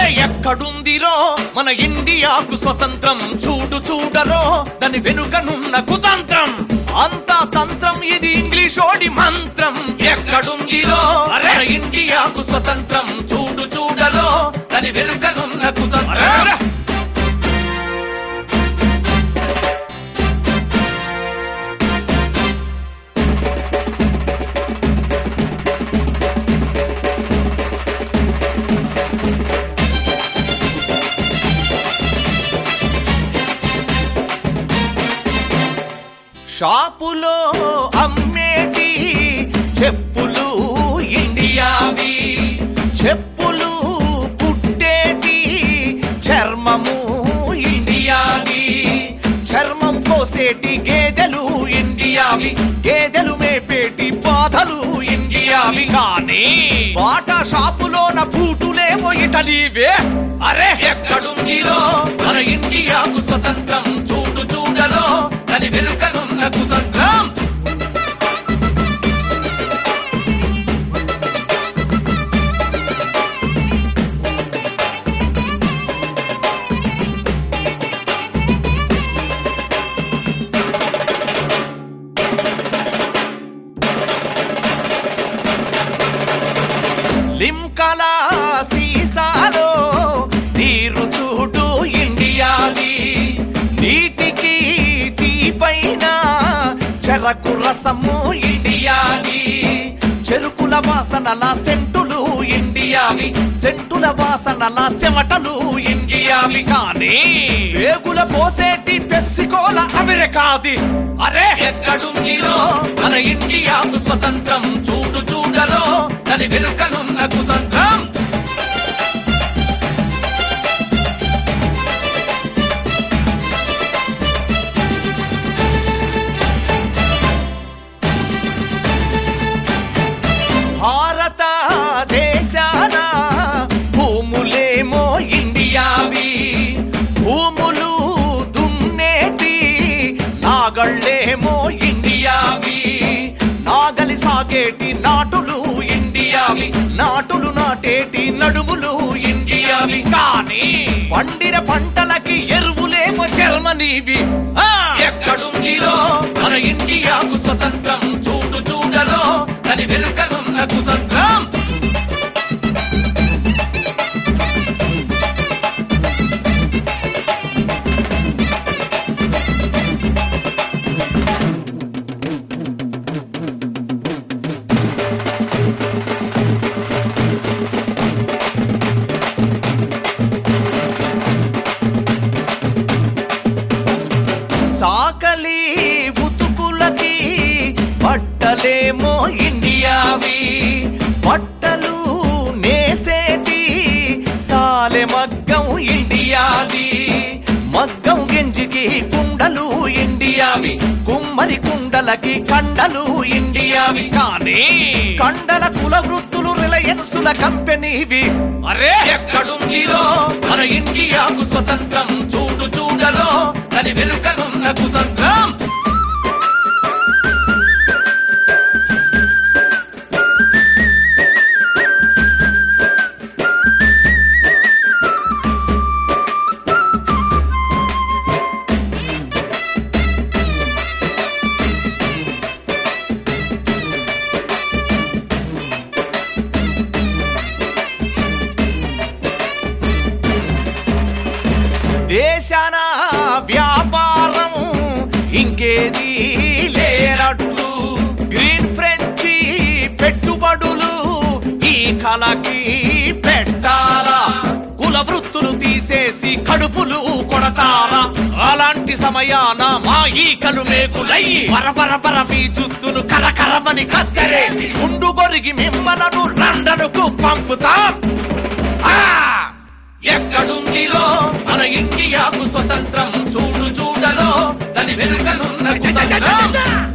అరే ఎక్కడుందిరో మన ఇండియాకు స్వతంత్రం చూడు చూడరో దాని వెనుకనున్న కుతంత్రం అంతా తంత్రం ఇది ఇంగ్లీషోడి మంత్రం ఎక్కడుందిరో మన ఇండియాకు స్వతంత్రం చూడు చూడరో దాని వెనుకనున్న కుతంత్రం షాపులో అమ్మేటి చెప్పులు ఇండియావి చెప్పులు కుట్టేటి చర్మము ఇండియావి చర్మం కోసేటి గేదెలు ఇండియావి గేదెలు మేపేటి బాధలు ఇండియావి కానీ బాటా షాపులోన బూటులేమో ఇటలీవే అరే ఎక్కడుందిరో మన ఇండియాకు స్వతంత్రం చూడు చూడరో దాని వెనుకనున్న కుతంత్రం లింకల సీసాలో నీరు చూడు ఇండియాది నీటికి తీపైన చెరకు రసము ఇండియాది చెరుకుల వాసనల సెంటులు ఇండియావి సెంటుల వాసనల చెమటలు ఇండియావి కానీ వేగుల పోసేటి పెప్సికోల అమెరికాది అరే ఎక్కడుందిరో మన ఇండియాకు స్వతంత్రం చూడు చూడరో దాని వెనుకనున్న కుతంత్రం భారత దేశాన భూములేమో ఇండియావి భూములు దున్నేటి నాగళ్ళేమో ఇండియావి నాగలి సాగేటి నాటులు ఇండియావి నాటులు నాటేటి నడుములు ఇండియావి కానీ పండిన పంటలకి ఎరువులేమో జర్మనీవి ఆ! ఎక్కడుందిరో మన ఇండియాకు స్వతంత్రం చూడు చూడరో దాని వెనుకనున్న కుతంత్రం చాకలి ఉతుకులకి బట్టలేమో ఇండియావి బట్టలు నేసేటి సాలె మగ్గం ఇండియాది మగ్గం గెంజికి కుండలు ఇండియావి కుమ్మరి కుండలకి కండలు ఇండియావి కానీ కండల కుల వృత్తులు రిలయన్సుల కంపెనీవి అరే ఎక్కడుందిరో మన ఇండియాకు స్వతంత్రం చూడు చూడరో దాని వెనుకనున్న కుతంత్రం దేశాన వ్యాపారం ఇంకేది లేనట్లు గ్రీన్ ఫ్రెంచి పెట్టుబడులు ఈ కళకి పెట్టాలా కుల వృత్తులు తీసేసి కడుపులు కొడతారా అలాంటి సమయాన మా ఈకలు మేకులై పరపర పర మీ జుత్తును కరకరమని కత్తరేసి ఉండు గొరిగి మిమ్మలను లండనుకు పంపుతాం ఆ! ఎక్కడుందిరో మన ఇండియాకు స్వతంత్రం చూడు చూడరో దాని వెనుకనున్న కుతంత్రం